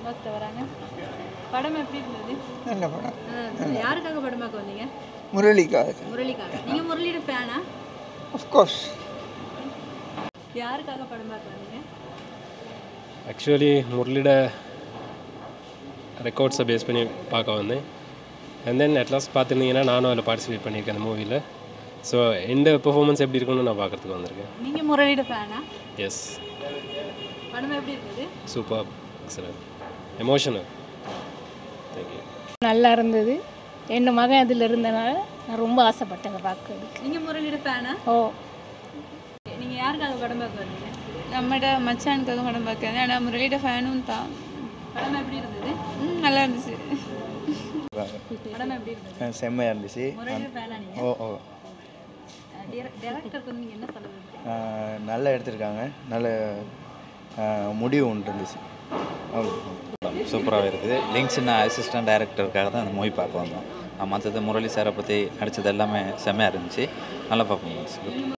Ambassador வராங்க படம் எப்படி இருந்தது நல்ல படம் ஆ, யாருக்காக படம் பார்க்க வந்தீங்க முரளிக்காக முரளிக்காக நீங்கள் முரளியோட ஃபேனா அஃப்கோர்ஸ் யாருக்காக படம் பார்க்க வந்தீங்க ஆக்சுவலி முரளியோட ரெக்கார்ட்ஸை பேஸ் பண்ணி பார்க்க வந்தேன் அண்ட் தென் அட்லாஸ்ட் பார்த்துருந்தீங்கன்னா நானும் அதில் பார்ட்டிசிபேட் பண்ணியிருக்கேன் அந்த மூவியில் ஸோ எந்த பெர்ஃபார்மன்ஸ் எப்படி இருக்குன்னு நான் பார்க்கறதுக்கு வந்திருக்கேன் நீங்கள் முரளியோட ஃபேனா எஸ் படம் எப்படி இருந்தது சூப்பர் எக்ஸலன்ட் எமோஷனல் தேங்க்யூ நல்லா இருந்தது என் மகன் அதில் இருந்தனால நான் ரொம்ப ஆசைப்பட்டேன் அதை பார்க்கறதுக்கு நீங்கள் முரளியோட ஃபேனா ஓ நீங்கள் யாருக்காக படம் பார்க்க வந்தீங்க நம்மட மச்சானுக்காக படம் பார்க்குறது ஆனால் முரளியோட ஃபேனும் தான் படம் எப்படி இருந்தது ம், நல்லா இருந்துச்சு படம் எப்படி இருந்தது செம்மையாக இருந்துச்சு முரளியோட ஃபேனா நீங்கள் ஓ ஓ டேரக்டருக்கு வந்து நீங்கள் என்ன சொல்ல விரும்புறீங்க? ஆஹ் நல்லா எடுத்திருக்காங்க நல்ல ஆஹ் முடிவு ஒன்று இருந்துச்சு அவ்வளோ சூப்பராகவே இருக்குது லிங்க்ஸ்னா அசிஸ்டன்ட் டைரக்டருக்காக தான் அந்த மூவி பார்க்க வந்தோம் மற்றது முரளி சாரை பற்றி நடித்தது எல்லாமே செம்மையாக இருந்துச்சு நல்ல பர்ஃபார்மன்ஸ்